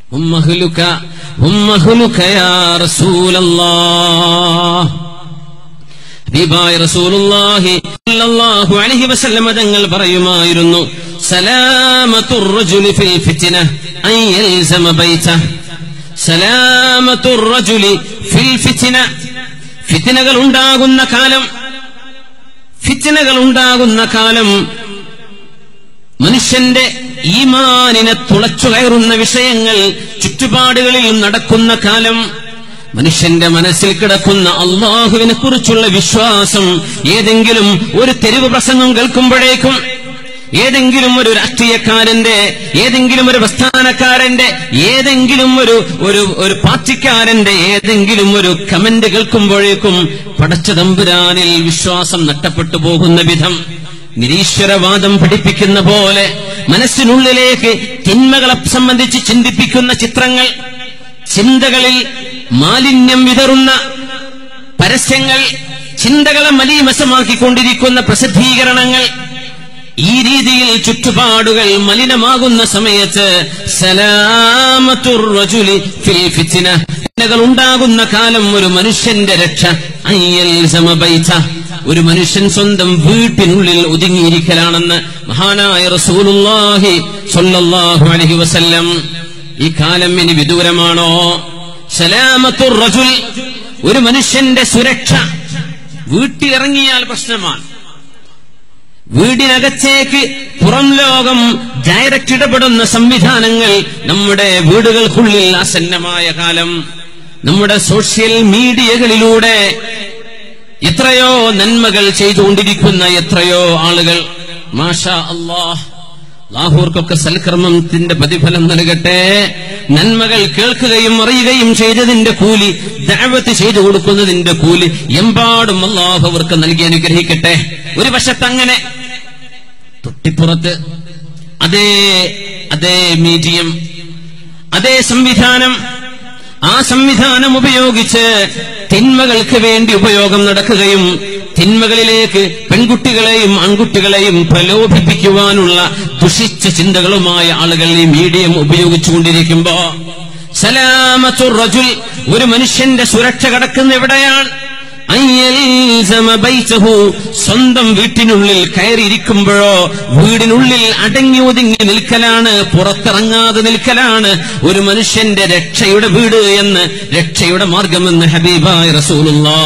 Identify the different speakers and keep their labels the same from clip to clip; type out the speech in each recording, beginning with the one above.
Speaker 1: ഉമ്മഹുലുക ഉമ്മഹുലുക യാ റസൂലല്ലാഹ് ഹബീബായ റസൂലുള്ളാഹി സ്വല്ലല്ലാഹു അലൈഹി വസല്ലമ തങ്ങൾ പറയുമായിരുന്നു സലാമത്തുർ റജുലി ഫിൽ ഫിത്ന അൻ യൽസമ ബൈതഹ് സലാമത്തുർ റജുലി ഫിൽ ഫിത്ന ഫിത്നകൾ ഉണ്ടാകുന്ന കാലം ഫിത്നകൾ ഉണ്ടാകുന്ന കാലം മനുഷ്യന്റെ ഈമാനിനെ തുളച്ചു കയറുന്ന വിഷയങ്ങൾ ചുറ്റുപാടുകളിൽ നടക്കുന്ന കാലം മനുഷ്യന്റെ മനസ്സിൽ കിടക്കുന്ന അള്ളാഹുവിനെ കുറിച്ചുള്ള വിശ്വാസം ഏതെങ്കിലും ഒരു തെരുവ് പ്രസംഗം കേൾക്കുമ്പോഴേക്കും ഏതെങ്കിലും ഒരു രാഷ്ട്രീയക്കാരന്റെ ഏതെങ്കിലും ഒരു പ്രസ്ഥാനക്കാരന്റെ ഏതെങ്കിലും ഒരു ഒരു ഒരു പാർട്ടിക്കാരന്റെ ഏതെങ്കിലും ഒരു കമന്റ് കേൾക്കുമ്പോഴേക്കും പടച്ച തമ്പുരാനിൽ വിശ്വാസം നഷ്ടപ്പെട്ടു പോകുന്ന വിധം നിരീശ്വരവാദം പഠിപ്പിക്കുന്ന പോലെ മനസ്സിനുള്ളിലേക്ക് തിന്മകളെ സംബന്ധിച്ച് ചിന്തിപ്പിക്കുന്ന ചിത്രങ്ങൾ ചിന്തകളിൽ മാലിന്യം വിതറുന്ന പരസ്യങ്ങൾ ചിന്തകളെ മലീമസമാക്കിക്കൊണ്ടിരിക്കുന്ന പ്രസിദ്ധീകരണങ്ങൾ ഈ രീതിയിൽ ചുറ്റുപാടുകൾ മലിനമാകുന്ന സമയത്ത് സലാമത്തുർ റജുലി ഫിൽ ഫിത്ന ഫിത്നകൾ ഉണ്ടാകുന്ന കാലം ഒരു മനുഷ്യന്റെ രക്ഷ അയ്യൽ സമബൈത ഒരു മനുഷ്യൻ സ്വന്തം വീട്ടിനുള്ളിൽ ഒതുങ്ങിയിരിക്കലാണെന്ന് മഹാനായ റസൂലുള്ളാഹി സ്വല്ലല്ലാഹു അലൈഹി വസല്ലം ഈ കാലം ഇനി വിദൂരമാണോ സലാമത്തുർ റജുൽ ഒരു മനുഷ്യന്റെ സുരക്ഷ വീട്ടിലിറങ്ങിയാൽ പ്രശ്നമാണ് വീടിനകത്തേക്ക് പുറം ലോകം ഡയറക്റ്റ് ഇടപെടുന്ന സംവിധാനങ്ങൾ നമ്മുടെ വീടുകൾക്കുള്ളിൽ ആസന്നമായ കാലം നമ്മുടെ സോഷ്യൽ മീഡിയകളിലൂടെ എത്രയോ നന്മകൾ ചെയ്തുകൊണ്ടിരിക്കുന്ന എത്രയോ ആളുകൾ മാഷാ അള്ളാഹ് ലാഹൂർക്കൊക്കെ സൽക്കർമ്മത്തിന്റെ പ്രതിഫലം നൽകട്ടെ നന്മകൾ കേൾക്കുകയും അറിയുകയും ചെയ്തതിന്റെ കൂലി ദഅവത്ത് ചെയ്തു കൊടുക്കുന്നതിന്റെ കൂലി എമ്പാടും അള്ളാഹു അവർക്ക് നൽകി അനുഗ്രഹിക്കട്ടെ ഒരു വശത്ത് അങ്ങനെ തൊട്ടിപ്പുറത്ത് അതേ അതേ മീഡിയം അതേ സംവിധാനം ആ സംവിധാനം ഉപയോഗിച്ച് തിന്മകൾക്ക് വേണ്ടി ഉപയോഗം നടക്കുകയും തിന്മകളിലേക്ക് പെൺകുട്ടികളെയും ആൺകുട്ടികളെയും പ്രലോഭിപ്പിക്കുവാനുള്ള ദുഷിച്ച ചിന്തകളുമായ ആളുകൾ ഈ മീഡിയം ഉപയോഗിച്ചുകൊണ്ടിരിക്കുമ്പോ സലാമത്തുർ റജുൽ ഒരു മനുഷ്യന്റെ സുരക്ഷ കടക്കുന്ന എവിടെയാണ് അയ്യൽസമ ബൈതഹു സ്വന്തം വീട്ടിനുള്ളിൽ കയറിയിരിക്കുമ്പോഴോ വീടിനുള്ളിൽ അടങ്ങി ഒതുങ്ങി നിൽക്കലാണ് പുറത്തിറങ്ങാതെ നിൽക്കലാണ് ഒരു മനുഷ്യന്റെ രക്ഷയുടെ വീട് എന്ന് രക്ഷയുടെ മാർഗമെന്ന് ഹബീബായ് റസൂലുള്ളാ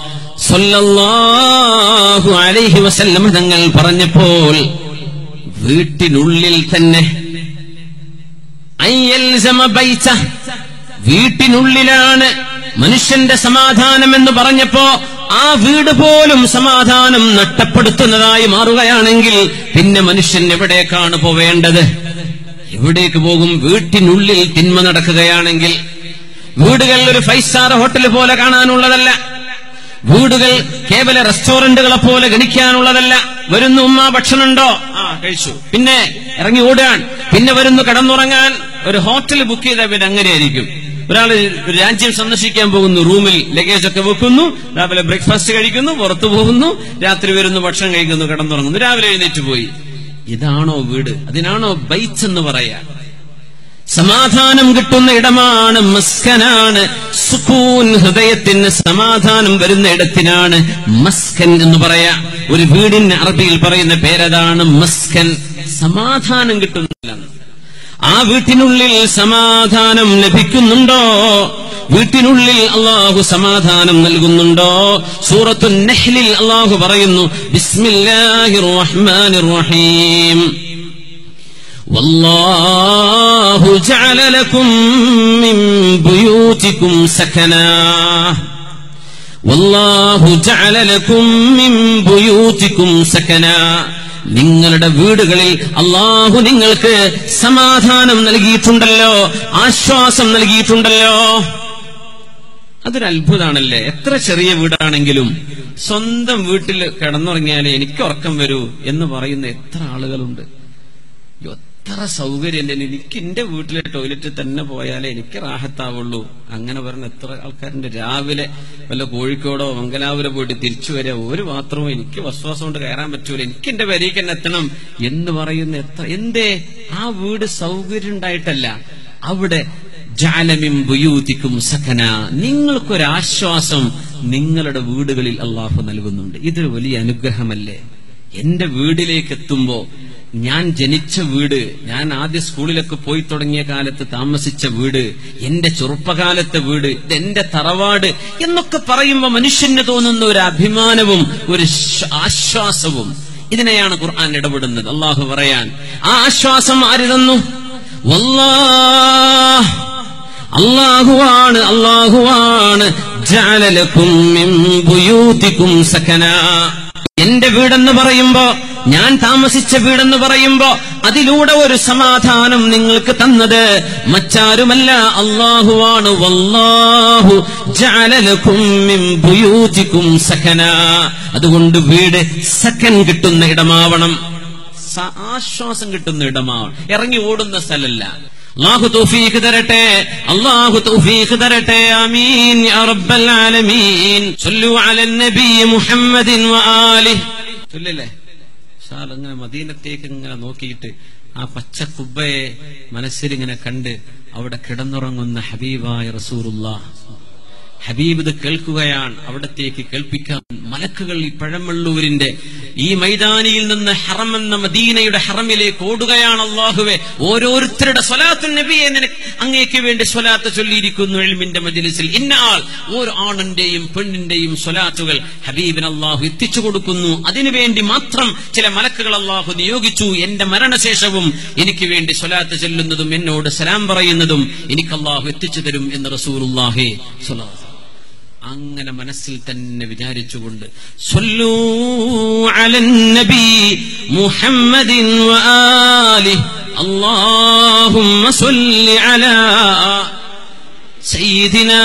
Speaker 1: സല്ലല്ലാഹു അലൈഹി വസല്ലം തങ്ങൾ പറഞ്ഞപ്പോൾ വീട്ടിനുള്ളിൽ തന്നെ അയ്യൽസമ ബൈത വീട്ടിനുള്ളിലാണ് മനുഷ്യന്റെ സമാധാനം എന്ന് പറഞ്ഞപ്പോ ആ വീട് പോലും സമാധാനം നഷ്ടപ്പെടുത്തുന്നതായി മാറുകയാണെങ്കിൽ പിന്നെ മനുഷ്യൻ എവിടേക്കാണ് പോവേണ്ടത് എവിടേക്ക് പോകും വീട്ടിനുള്ളിൽ തിന്മ നടക്കുകയാണെങ്കിൽ വീടുകൾ ഒരു ഫൈവ് സ്റ്റാർ ഹോട്ടൽ പോലെ കാണാനുള്ളതല്ല വീടുകൾ കേവല റെസ്റ്റോറന്റുകളെ പോലെ ഗണിക്കാനുള്ളതല്ല വരുന്നു ഉമ്മ ഭക്ഷണമുണ്ടോ ആ കഴിച്ചു പിന്നെ ഇറങ്ങി ഓടാൻ പിന്നെ വരുന്നു കടന്നുറങ്ങാൻ ഒരു ഹോട്ടൽ ബുക്ക് ചെയ്ത പിന്നെ അങ്ങനെയായിരിക്കും ഒരാൾ രാജ്യം സന്ദർശിക്കാൻ പോകുന്നു റൂമിൽ ലഗേജ് ഒക്കെ വെക്കുന്നു രാവിലെ ബ്രേക്ക്ഫാസ്റ്റ് കഴിക്കുന്നു പുറത്തു പോകുന്നു രാത്രി വരുന്നു ഭക്ഷണം കഴിക്കുന്നു കിടന്നുറങ്ങുന്നു രാവിലെ എഴുന്നേറ്റ് പോയി ഇതാണോ വീട് അതിനാണോ ബൈറ്റ്സ് എന്ന് പറയാ സമാധാനം കിട്ടുന്ന ഇടമാണ് മസ്കനാണ് സുക്കൂൻ ഹൃദയത്തിന് സമാധാനം വരുന്ന ഇടത്തിനാണ് മസ്കൻ എന്ന് പറയാ ഒരു വീടിന് അറബിയിൽ പറയുന്ന പേരതാണ് മസ്കൻ സമാധാനം കിട്ടുന്നില്ല ആ വീട്ടിനുള്ളിൽ സമാധാനം ലഭിക്കുന്നുണ്ടോ വീട്ടിനുള്ളിൽ അള്ളാഹു സമാധാനം നൽകുന്നുണ്ടോ സൂറത്തു നെഹ്ലിൽ അള്ളാഹു പറയുന്നു ബിസ്മില്ലാഹിർ റഹ്മാനിർ റഹീം والله جعل لكم من بيوتكم سكنا والله جعل لكم من بيوتكم سكنا നിങ്ങളുടെ വീടുകളിൽ അള്ളാഹു നിങ്ങൾക്ക് സമാധാനം നൽകിയിട്ടുണ്ടല്ലോ ആശ്വാസം നൽകിയിട്ടുണ്ടല്ലോ അതൊരു അത്ഭുതമാണല്ലേ എത്ര ചെറിയ വീടാണെങ്കിലും സ്വന്തം വീട്ടിൽ കിടന്നുറങ്ങിയാലേ എനിക്ക് ഉറക്കം വരൂ എന്ന് പറയുന്ന എത്ര ആളുകളുണ്ട് എത്ര സൗകര്യം എനിക്ക് എന്റെ വീട്ടിലെ ടോയ്ലറ്റിൽ തന്നെ പോയാലേ എനിക്ക് റാഹത്താവുള്ളൂ അങ്ങനെ പറഞ്ഞ എത്ര ആൾക്കാരുണ്ട് രാവിലെ വല്ല കോഴിക്കോടോ മംഗലാപുരം പോയിട്ട് തിരിച്ചു വരിക ഒരു ബാത്റൂം എനിക്ക് വസ്വാസം കൊണ്ട് കയറാൻ പറ്റൂല എനിക്ക് എന്റെ വരിക്ക് തന്നെ എത്തണം എന്ന് പറയുന്ന എത്ര എന്തേ ആ വീട് സൗകര്യം ഉണ്ടായിട്ടല്ല അവിടെ ജഅലമിൻ ബുയൂതിക്കും സകന നിങ്ങൾക്കൊരാശ്വാസം നിങ്ങളുടെ വീടുകളിൽ അള്ളാഹു നൽകുന്നുണ്ട് ഇതൊരു വലിയ അനുഗ്രഹമല്ലേ എന്റെ വീട്ടിലേക്ക് എത്തുമ്പോ ഞാൻ ജനിച്ച വീട് ഞാൻ ആദ്യ സ്കൂളിലൊക്കെ പോയി തുടങ്ങിയ കാലത്ത് താമസിച്ച വീട് എന്റെ ചെറുപ്പകാലത്തെ വീട് ഇതെന്റെ തറവാട് എന്നൊക്കെ പറയുമ്പോ മനുഷ്യന് തോന്നുന്ന ഒരു അഭിമാനവും ഒരു ശ്- ആശ്വാസവും ഇതിനെയാണ് ഖുർആൻ ഇടപെടുന്നത് അള്ളാഹു പറയാൻ ആ ആശ്വാസം ആര് തന്നു വല്ലാഹ് അള്ളാഹുവാണ് അള്ളാഹുവാണ് ജഅലലക്കും മിൻ ബുയൂതിക്കും സകന എന്റെ വീടെന്ന് പറയുമ്പോ ഞാൻ താമസിച്ച വീടെന്ന് പറയുമ്പോ അതിലൂടെ ഒരു സമാധാനം നിങ്ങൾക്ക് തന്നത് മറ്റാരുമല്ല അള്ളാഹുവാണ് വല്ലാഹു ജഅലലക്കും മിൻ ബുയൂതിക്കും സകന അതുകൊണ്ട് വീട് സക്കൻ കിട്ടുന്ന ഇടമാവണം സ- ആശ്വാസം കിട്ടുന്ന ഇടമാവണം ഇറങ്ങി ഓടുന്ന സ്ഥലല്ല അള്ളാഹു തൗഫീഖ് തരട്ടെ അള്ളാഹു തൗഫീഖ് തരട്ടെ ആമീൻ യാ റബ്ബൽ ആലമീൻ സല്ലു അലൻ നബി മുഹമ്മദിൻ വആലിഹി ചൊല്ലില്ലേ ഷാൽ ഇങ്ങനെ മദീനത്തേക്ക് ഇങ്ങനെ നോക്കിയിട്ട് ആ പച്ച കുബ്ബയെ മനസ്സിൽ ഇങ്ങനെ കണ്ട് അവിടെ കിടന്നുറങ്ങുന്ന ഹബീബായ റസൂറുല്ലാഹ് ഹബീബ് ഇത് കേൾക്കുകയാണ് അവിടത്തേക്ക് കേൾപ്പിക്കാൻ മലക്കുകൾ ഈ പഴമള്ളൂരിന്റെ ഈ മൈതാനിയിൽ നിന്ന് ഹറം എന്ന മദീനയുടെ ഹറമിലേക്ക് ഓടുകയാണ് അള്ളാഹുവെ ഓരോരുത്തരുടെ സ്വലാത്തു നബിയെ നിനക്ക് അങ്ങേക്ക് വേണ്ടി സ്വലാത്ത് ചൊല്ലിയിരിക്കുന്നു എൽമിന്റെ മജിലിസിൽ ഇന്ന ആൾ ഓരോ ആണിന്റെയും പെണ്ണിന്റെയും സ്വലാത്തുകൾ ഹബീബിന് അള്ളാഹു എത്തിച്ചു കൊടുക്കുന്നു അതിനുവേണ്ടി മാത്രം ചില മലക്കുകൾ അള്ളാഹു നിയോഗിച്ചു എന്റെ മരണശേഷവും എനിക്ക് വേണ്ടി സ്വലാത്ത് ചൊല്ലുന്നതും എന്നോട് സലാം പറയുന്നതും എനിക്ക് അള്ളാഹു എത്തിച്ചു തരും എന്ന് റസൂലുള്ളാഹി സ്വല്ലല്ലാഹു അങ്ങനെ മനസ്സിൽ തന്നെ വിചാരിച്ചുകൊണ്ട് സ്വല്ലൂ അലൻ നബി മുഹമ്മദിൻ വആലിഹി اللهم صل على سيدنا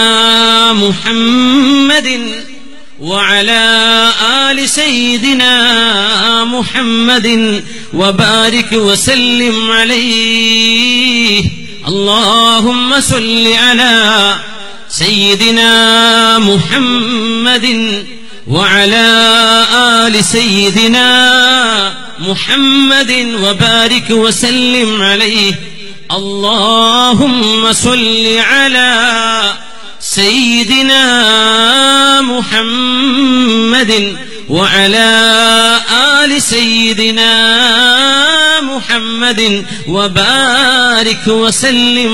Speaker 1: محمد وعلى آل سيدنا محمد وبارك وسلم عليه اللهم صل على سيدنا محمد وعلى آل سيدنا محمد وبارك وسلم عليه اللهم صل على سيدنا محمد وعلى آل سيدنا محمد وبارك وسلم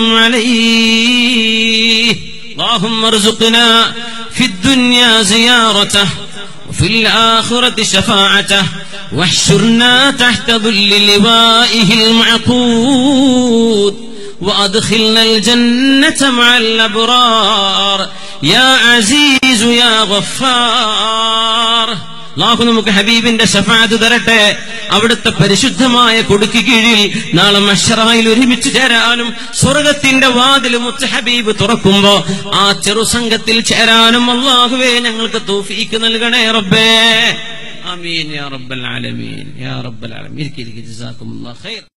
Speaker 1: عليه اللهم ارزقنا في الدنيا زيارته وفي الآخرة شفاعته واحشرنا تحت ظل لوائه المعقود وأدخلنا الجنة مع الأبرار يا عزيز يا غفار അള്ളാഹു നമുക്ക് ഹബീബിന്റെ ഷഫാത്ത് തരട്ടെ അവിടുത്തെ പരിശുദ്ധമായ കൊടുക്ക് കീഴിൽ നാളെ മഷറായിൽ ഒരുമിച്ച് ചേരാനും സ്വർഗത്തിന്റെ വാതിൽ മുത്ത് ഹബീബ് തുറക്കുമ്പോ ആ ചെറുസംഘത്തിൽ ചേരാനും അള്ളാഹുവേ ഞങ്ങൾക്ക് തൗഫീക്ക് നൽകണേ റബ്ബേ ആമീൻ യാ റബ്ബൽ ആലമീൻ യാ റബ്ബൽ ആലമീൻ ഇരിക്കെ ഇരിക്കെ ജസാക്കുമുല്ലാഹ് ഖൈർ